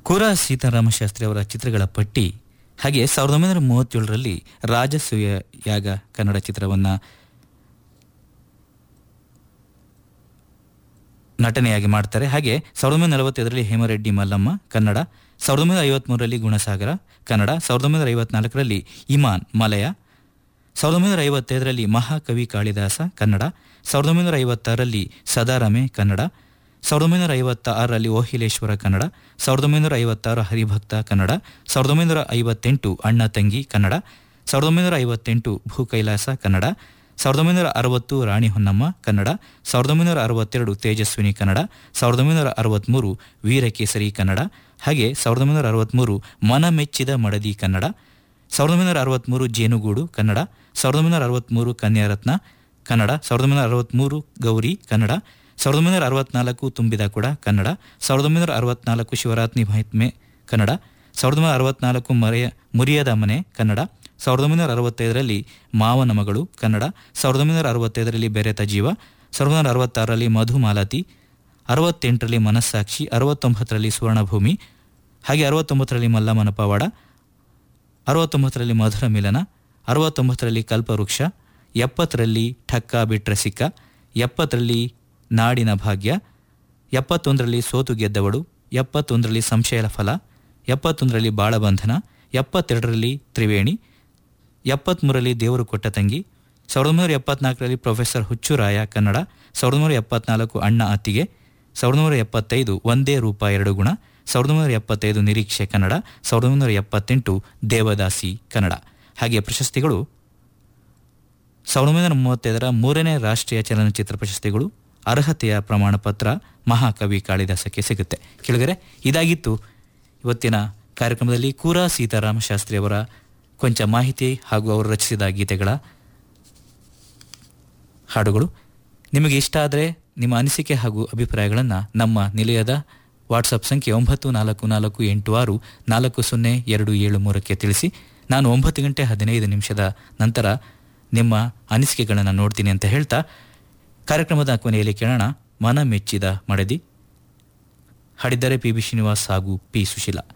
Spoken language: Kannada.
ಕೋರಾ ಸೀತಾರಾಮ ಶಾಸ್ತ್ರಿ ಅವರ ಚಿತ್ರಗಳ ಪಟ್ಟಿ ಹಾಗೆ ಸಾವಿರದ ಒಂಬೈನೂರ ಮೂವತ್ತೇಳರಲ್ಲಿ ರಾಜಸೂಯ ಯಾಗ ಕನ್ನಡ ಚಿತ್ರವನ್ನು ನಟನೆಯಾಗಿ ಮಾಡ್ತಾರೆ ಹಾಗೆ ಸಾವಿರದ ಒಂಬೈನೂರ ನಲವತ್ತೈದರಲ್ಲಿ ಹೇಮರೆಡ್ಡಿ ಮಲ್ಲಮ್ಮ ಕನ್ನಡ ಸಾವಿರದ ಒಂಬೈನೂರ ಐವತ್ಮೂರರಲ್ಲಿ ಗುಣಸಾಗರ ಕನ್ನಡ ಸಾವಿರದ ಒಂಬೈನೂರ ಐವತ್ನಾಲ್ಕರಲ್ಲಿ ಇಮಾನ್ ಮಲಯ ಸಾವಿರದ ಒಂಬೈನೂರ ಐವತ್ತೈದರಲ್ಲಿ ಮಹಾಕವಿ ಕಾಳಿದಾಸ ಕನ್ನಡ ಸಾವಿರದ ಒಂಬೈನೂರ ಐವತ್ತಾರರಲ್ಲಿ ಸದಾರಮೆ ಕನ್ನಡ ಸಾವಿರದ ಒಂಬೈನೂರ ಐವತ್ತ ಆರರಲ್ಲಿ ಓಹಿಲೇಶ್ವರ ಕನ್ನಡ ಸಾವಿರದ ಒಂಬೈನೂರ ಐವತ್ತಾರು ಹರಿಭಕ್ತ ಕನ್ನಡ ಸಾವಿರದ ಒಂಬೈನೂರ ಐವತ್ತೆಂಟು ಅಣ್ಣ ತಂಗಿ ಕನ್ನಡ ಸಾವಿರದ ಒಂಬೈನೂರ ಐವತ್ತೆಂಟು ಭೂ ಕೈಲಾಸ ಕನ್ನಡ ಸಾವಿರದ ಒಂಬೈನೂರ ಅರವತ್ತು ರಾಣಿ ಹೊನ್ನಮ್ಮ ಕನ್ನಡ ಸಾವಿರದ ಒಂಬೈನೂರ ಅರವತ್ತೆರಡು ತೇಜಸ್ವಿನಿ ಕನ್ನಡ ಸಾವಿರದ ಒಂಬೈನೂರ ಅರವತ್ತ್ಮೂರು ವೀರಕೇಸರಿ ಕನ್ನಡ ಹಾಗೆ ಸಾವಿರದ ಒಂಬೈನೂರ ಅರವತ್ತ್ಮೂರು ಮನಮೆಚ್ಚಿದ ಮಡದಿ ಕನ್ನಡ ಸಾವಿರದ ಒಂಬೈನೂರ ಅರವತ್ತ್ಮೂರು ಜೇನುಗೂಡು ಕನ್ನಡ ಸಾವಿರದ ಒಂಬೈನೂರ ಅರವತ್ತ್ಮೂರು ಕನ್ಯಾರತ್ನ ಕನ್ನಡ ಸಾವಿರದ ಒಂಬೈನೂರ ಅರವತ್ತ್ಮೂರು ಗೌರಿ ಕನ್ನಡ ಸಾವಿರದ ಒಂಬೈನೂರ ಅರವತ್ನಾಲ್ಕು ತುಂಬಿದ ಕೂಡ ಕನ್ನಡ ಸಾವಿರದ ಒಂಬೈನೂರ ಅರವತ್ನಾಲ್ಕು ಶಿವರಾತ್ರಿ ಮಹಿತ್ಮೆ ಕನ್ನಡ ಸಾವಿರದ ಒಂಬೈನೂರ ಅರವತ್ನಾಲ್ಕು ಮರೆಯ ಮುರಿಯದ ಮನೆ ಕನ್ನಡ ಸಾವಿರದ ಒಂಬೈನೂರ ಅರವತ್ತೈದರಲ್ಲಿ ಮಾವನ ಮಗಳು ಕನ್ನಡ ಸಾವಿರದ ಒಂಬೈನೂರ ಅರವತ್ತೈದರಲ್ಲಿ ಬೆರೆತ ಜೀವ ಸಾವಿರದ ಒಂಬೈನೂರ ಅರವತ್ತಾರರಲ್ಲಿ ಮಧುಮಾಲತಿ ಅರವತ್ತೆಂಟರಲ್ಲಿ ಮನಸ್ಸಾಕ್ಷಿ ಅರವತ್ತೊಂಬತ್ತರಲ್ಲಿ ಸುವರ್ಣಭೂಮಿ ಹಾಗೆ ಅರವತ್ತೊಂಬತ್ತರಲ್ಲಿ ಮಲ್ಲಮ್ಮನ ಪವಾಡ ಅರವತ್ತೊಂಬತ್ತರಲ್ಲಿ ಮಧುರ ಮಿಲನ ಅರವತ್ತೊಂಬತ್ತರಲ್ಲಿ ಕಲ್ಪವೃಕ್ಷ ಎಪ್ಪತ್ತರಲ್ಲಿ ಠಕ್ಕ ಬಿಟ್ರೆ ಸಿಕ್ಕ ಎಪ್ಪತ್ತರಲ್ಲಿ ನಾಡಿನ ಭಾಗ್ಯ ಎಪ್ಪತ್ತೊಂದರಲ್ಲಿ ಸೋತು ಗೆದ್ದವಳು ಎಪ್ಪತ್ತೊಂದರಲ್ಲಿ ಸಂಶಯದ ಫಲ ಎಪ್ಪತ್ತೊಂದರಲ್ಲಿ ಬಾಳಬಂಧನ ಎಪ್ಪತ್ತೆರಡರಲ್ಲಿ ತ್ರಿವೇಣಿ ಎಪ್ಪತ್ತ್ಮೂರರಲ್ಲಿ ದೇವರು ಕೊಟ್ಟ ತಂಗಿ ಸಾವಿರದ ಒಂಬೈನೂರ ಎಪ್ಪತ್ನಾಲ್ಕರಲ್ಲಿ ಪ್ರೊಫೆಸರ್ ಹುಚ್ಚುರಾಯ ಕನ್ನಡ ಸಾವಿರದ ಒಂಬೈನೂರ ಎಪ್ಪತ್ನಾಲ್ಕು ಅಣ್ಣ ಅತ್ತಿಗೆ ಸಾವಿರದ ಒಂಬೈನೂರ ಎಪ್ಪತ್ತೈದು ಒಂದೇ ರೂಪ ಎರಡು ಗುಣ ಸಾವಿರದ ಒಂಬೈನೂರ ಎಪ್ಪತ್ತೈದು ನಿರೀಕ್ಷೆ ಕನ್ನಡ ಸಾವಿರದ ಒಂಬೈನೂರ ಎಪ್ಪತ್ತೆಂಟು ದೇವದಾಸಿ ಕನ್ನಡ ಹಾಗೆ ಪ್ರಶಸ್ತಿಗಳು ಸಾವಿರದ ಒಂಬೈನೂರ ಮೂವತ್ತೈದರ ಮೂರನೇ ರಾಷ್ಟ್ರೀಯ ಚಲನಚಿತ್ರ ಪ್ರಶಸ್ತಿಗಳು ಅರ್ಹತೆಯ ಪ್ರಮಾಣ ಪತ್ರ ಮಹಾಕವಿ ಕಾಳಿದಾಸಕ್ಕೆ ಸಿಗುತ್ತೆ ಕೆಳಗರೆ ಇದಾಗಿತ್ತು ಇವತ್ತಿನ ಕಾರ್ಯಕ್ರಮದಲ್ಲಿ ಕೂರಾ ಸೀತಾರಾಮ ಶಾಸ್ತ್ರಿ ಅವರ ಕೊಂಚ ಮಾಹಿತಿ ಹಾಗೂ ಅವರು ರಚಿಸಿದ ಗೀತೆಗಳ ಹಾಡುಗಳು ನಿಮಗೆ ಇಷ್ಟ ಆದರೆ ನಿಮ್ಮ ಅನಿಸಿಕೆ ಹಾಗೂ ಅಭಿಪ್ರಾಯಗಳನ್ನು ನಮ್ಮ ನಿಲಯದ ವಾಟ್ಸಪ್ ಸಂಖ್ಯೆ ಒಂಬತ್ತು ನಾಲ್ಕು ನಾಲ್ಕು ಎಂಟು ಆರು ನಾಲ್ಕು ಸೊನ್ನೆ ಎರಡು ಏಳು ಮೂರಕ್ಕೆ ತಿಳಿಸಿ ನಾನು ಒಂಬತ್ತು ಗಂಟೆ ಹದಿನೈದು ನಿಮಿಷದ ನಂತರ ನಿಮ್ಮ ಅನಿಸಿಕೆಗಳನ್ನು ನೋಡ್ತೀನಿ ಅಂತ ಹೇಳ್ತಾ ಕಾರ್ಯಕ್ರಮದ ಕೊನೆಯಲ್ಲಿ ಕೇಳೋಣ ಮನ ಮೆಚ್ಚಿದ ಮಡದಿ ಹಾಡಿದ್ದಾರೆ ಪಿ ಬಿ ಶ್ರೀನಿವಾಸ್ ಹಾಗೂ ಪಿ ಸುಶೀಲಾ